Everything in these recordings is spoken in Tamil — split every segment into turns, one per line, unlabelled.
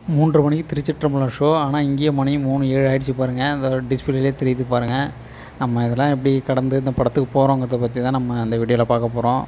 மூன்றரை மணிக்கு திருச்சிற்றம்பலம் ஷோ ஆனால் இங்கேயே மணி மூணு ஏழு ஆயிடுச்சு பாருங்கள் இந்த டிஸ்பிளேலே தெரியுது பாருங்கள் நம்ம இதெல்லாம் எப்படி கடந்து இந்த படத்துக்கு போகிறோங்கிறத பற்றி தான் நம்ம அந்த வீடியோவில் பார்க்க போகிறோம்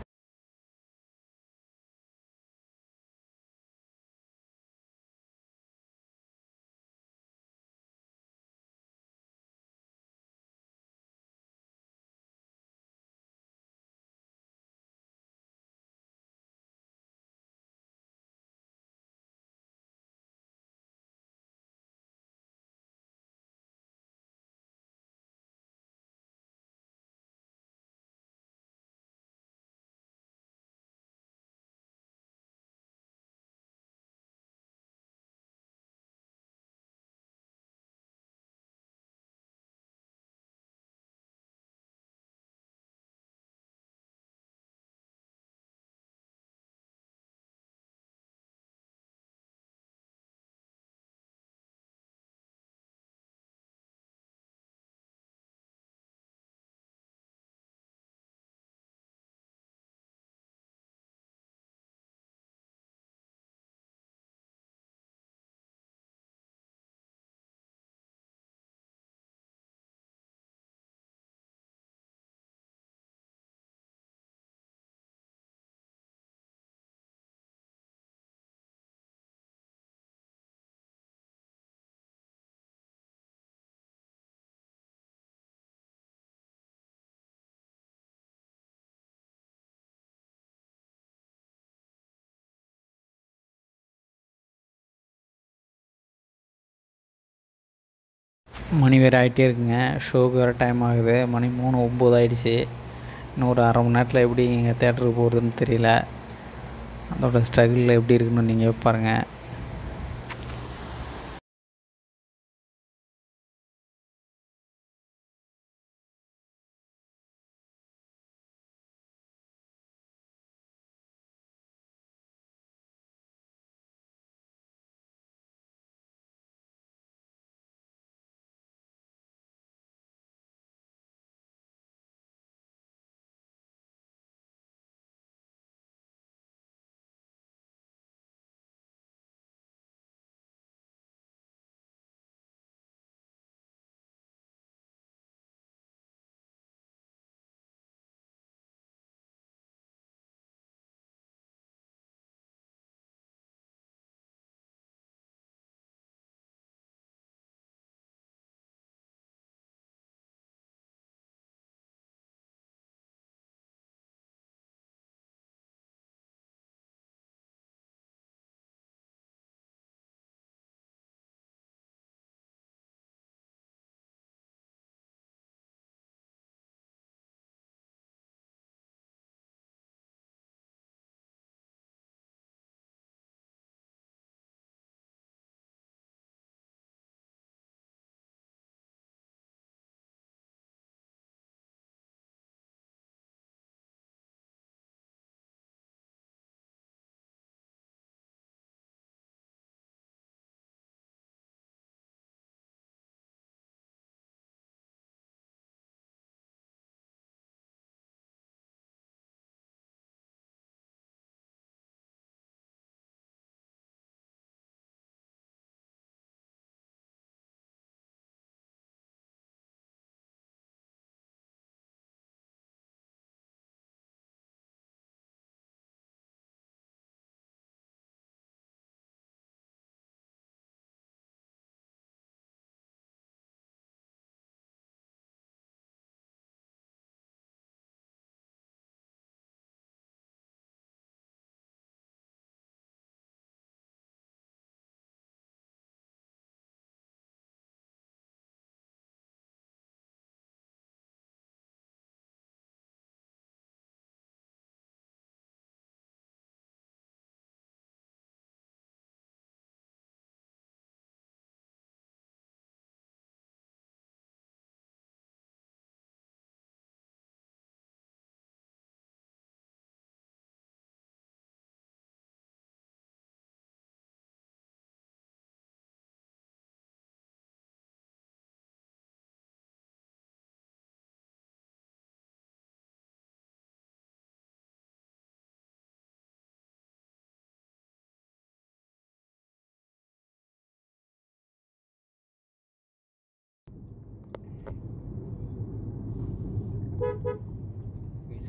மணி வேறு ஆகிட்டே இருக்குங்க ஷோக்கு வேறு டைம் ஆகுது மணி மூணு ஒம்பது ஆயிடுச்சு இன்னும் ஒரு அரை மணி நேரத்தில் எப்படி இங்கே தேட்டருக்கு போகிறதுன்னு தெரியல அதோட ஸ்ட்ரகிள் எப்படி இருக்குன்னு நீங்கள் பாருங்கள்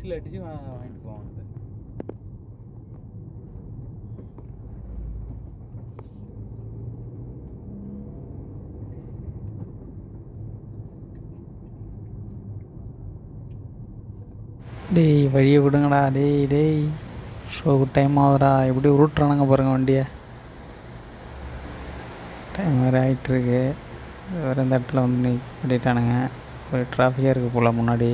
விசில் அடிச்சு வா- வாங்கிட்டு போவாங்க அது.
டேய் வழியை விடுங்கடா டேய் டேய் ஷோக்கு டைம் ஆகுதுடா எப்படி உருட்டுறானுங்க பாருங்க வண்டியை டைம் வேறு ஆகிட்டுருக்கு வேறு இந்த இடத்துல வந்து நிறுத்திட்டானுங்க ஒரு டிராஃபிக்காக இருக்குது போல் முன்னாடி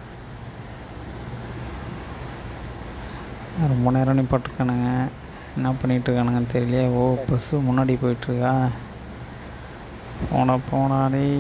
ரொம்ப நேரம் நிப்பாட்டிருக்கானுங்க என்ன பண்ணிகிட்டு இருக்கானுங்கன்னு தெரியலையே ஓ பஸ்ஸு முன்னாடி போயிட்டுருக்கா போனா போனா டேய்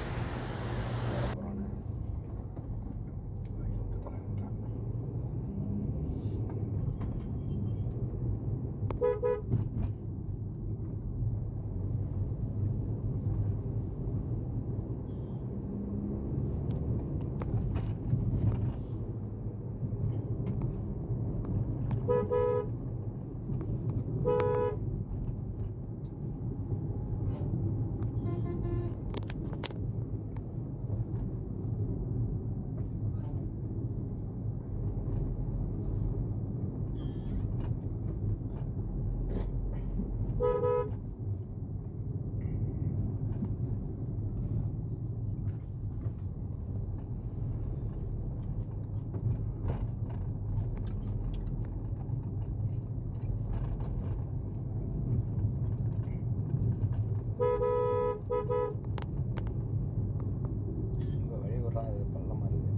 இங்க வழி விடுறான் அது பள்ளமா இருக்குது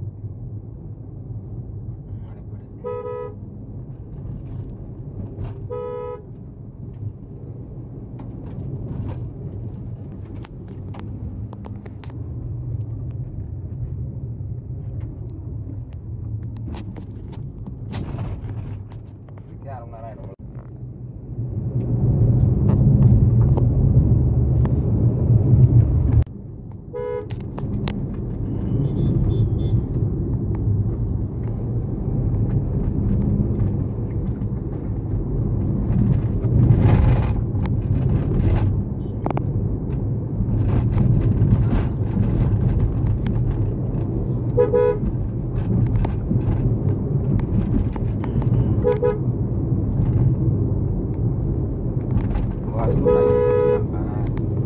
இதுக்கே அரை மணி நேரம் ஆயிடும் போல. ஓ, அதுக்கு ஒரு time கொடுத்துருக்காங்களா?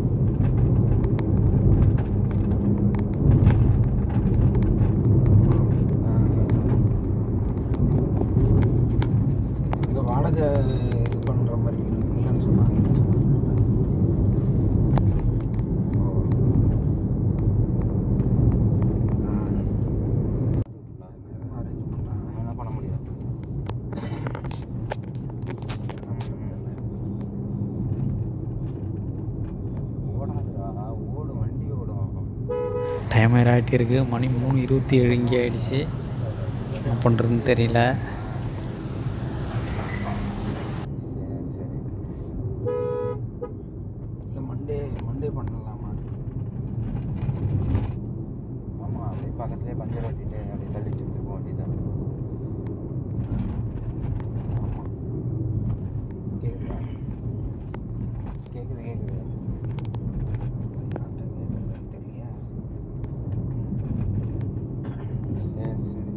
இங்க வாடகை இது பண்ற மாதிரி இல்லைன்னு சொன்னாங்க ஓ. ஆ. நான் எதுவும் arrange பண்ணலாம். என்ன பண்ண முடியாது ஓடாதுடா ஓடும் வண்டி ஓடும்
டைம் வேறு ஆகிட்டே இருக்குது மணி மூணு இருபத்தி ஏழு இங்கே ஆயிடுச்சு என்ன பண்ணுறதுன்னு தெரியல
சரி சரி இல்லை மண்டே மண்டே பண்ணலாமா ஆமாம் அப்படியே பக்கத்துலேயே பஞ்சர் ஓட்டிட்டு அப்படியே தள்ளிட்டு எடுத்துட்டு போக வேண்டியதான் ஆமாம் கேட்குதா கேட்குது கேட்குது தெரியலையா சரி சரி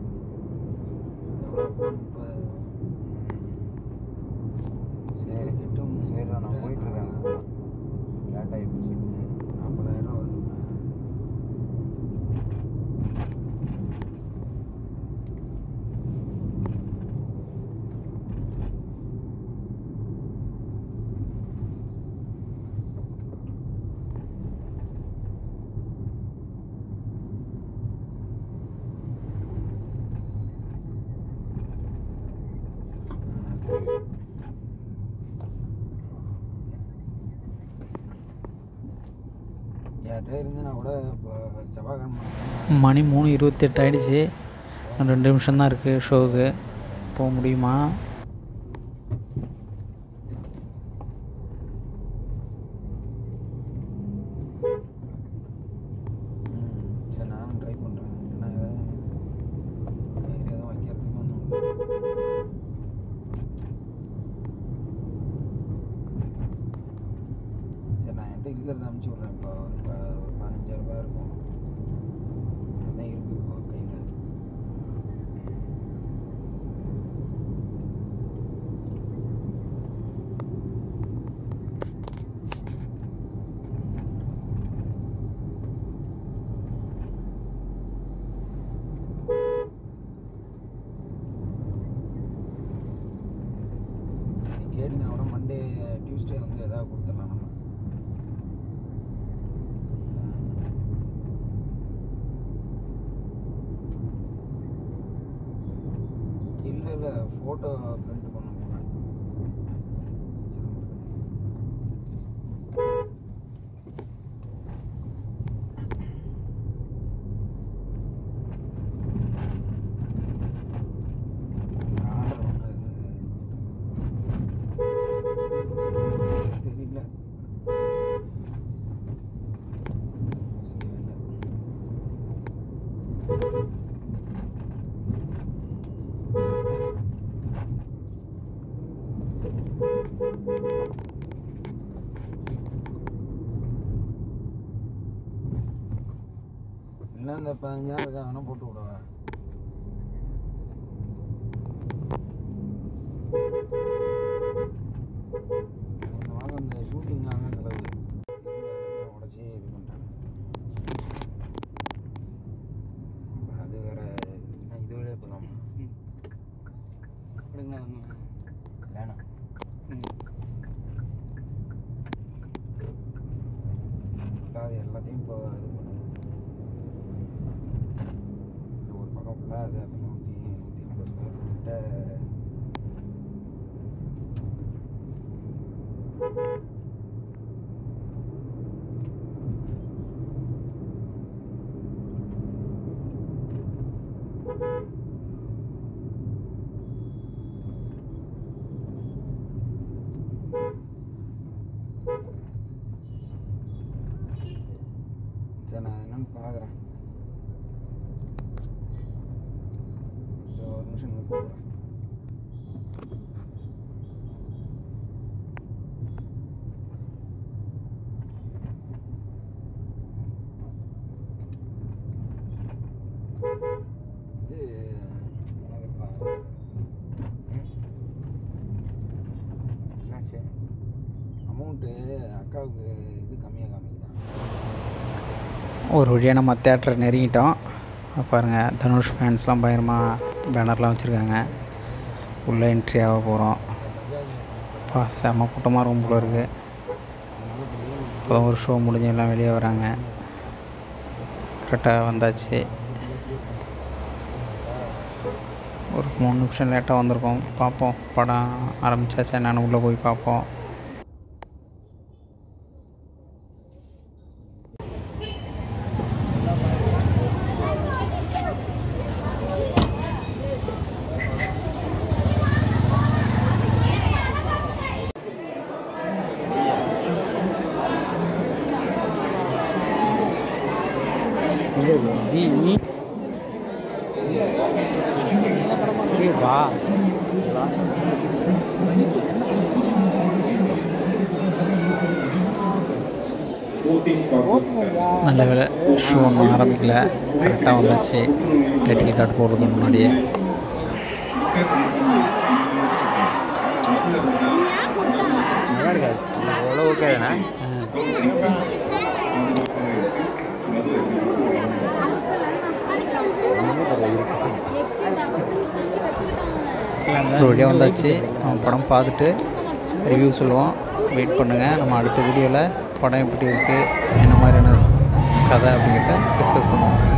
சரி சரி நான் போயிட்டு இருக்கேன் லேட் ஆகி போச்சு நாற்பதாயிரம் வருது யார்கிட்ட இருந்தேன்னா கூட இப்போ செவ்வாய்க்கிழமை
மணி மூணு இருபத்தெட்டு ஆயிடுச்சு இன்னும் ரெண்டு நிமிஷம் தான் இருக்குது ஷோவுக்கு போக முடியுமா
ம், சரி நானும் ட்ரை பண்ணுறேன் ஏன்னா ஏதாவது கயிறு எதுவும் வைக்கிறதுக்கு ஒன்றும் சரி நான் என்கிட்ட இருக்கிறத அனுப்பிச்சி விட்றேன் இப்போ ஒரு ப ஒரு பதினஞ்சாயிரம் ரூபாய் இருக்கும் அதுதான் இருக்கு இப்போ கையில் ஃபோட்டோ பிரிண்ட் பண்ண போனேன் சிதம்பரத்துக்கு ஆர்டர் ஒன்று தெரியல சரியா இல்லை இல்லை இந்த பதினஞ்சாயிரம் இருக்காங்கன்னா போட்டு விடுவேன் இந்த மாதம் இந்த ஷூட்டிங்லாம் தான் செலவு இருந்த இடத்த உடச்சி இது பண்ணிட்டாங்க அப்ப அது வேற
இதோட போகலாம் வேணாம்
ஃபுல்லாக அது எல்லாத்தையும் இப்போ இது பண்ணணும் இந்த ஒரு பக்கம் ஃபுல்லாக அது அது நூற்றி நூற்றி ஐம்பது ஸ்கொயர் கிட்ட சரி நான் என்னன்னு பார்க்குறேன் சரி ஒரு நிமிஷம் இங்கே கூப்பிட்றேன் இது உனக்கு பா-
என்னாச்சு
அமௌண்ட்டு அக்காவுக்கு இது கம்மியாக காமிக்குதான்
ஒரு வழியாக நம்ம தேட்டரை நெருங்கிட்டோம் அது பாருங்கள் தனுஷ் ஃபேன்ஸ்லாம் பயங்கரமாக பேனர்லாம் வச்சுருக்காங்க உள்ளே என்ட்ரி ஆக போகிறோம் பா செம்ம கூட்டமாக இருக்கும் போல இருக்குது இப்போ ஒரு ஷோ முடிஞ்சு எல்லாம் வெளியே வராங்க கரெக்டாக வந்தாச்சு ஒரு மூணு நிமிஷம் லேட்டாக வந்திருக்கோம் பார்ப்போம் படம் ஆரம்பிச்சாச்சா என்னன்னு உள்ளே போய் பார்ப்போம் வா நல்ல வேலை ஷோ ஒன்றும் ஆரம்பிக்கல கரெக்டாக வந்தாச்சு டைட்டில் கார்டு போடுறதுக்கு முன்னாடியே
நல்லா இருக்காது எவ்வளோ ஓகே தானே
ஒரு வழியாக வந்தாச்சு நம்ம படம் பார்த்துட்டு ரிவ்யூ சொல்லுவோம் வெயிட் பண்ணுங்கள் நம்ம அடுத்த வீடியோவில் படம் எப்படி இருக்குது என்ன மாதிரியான கதை அப்படிங்கிறத டிஸ்கஸ் பண்ணுவோம்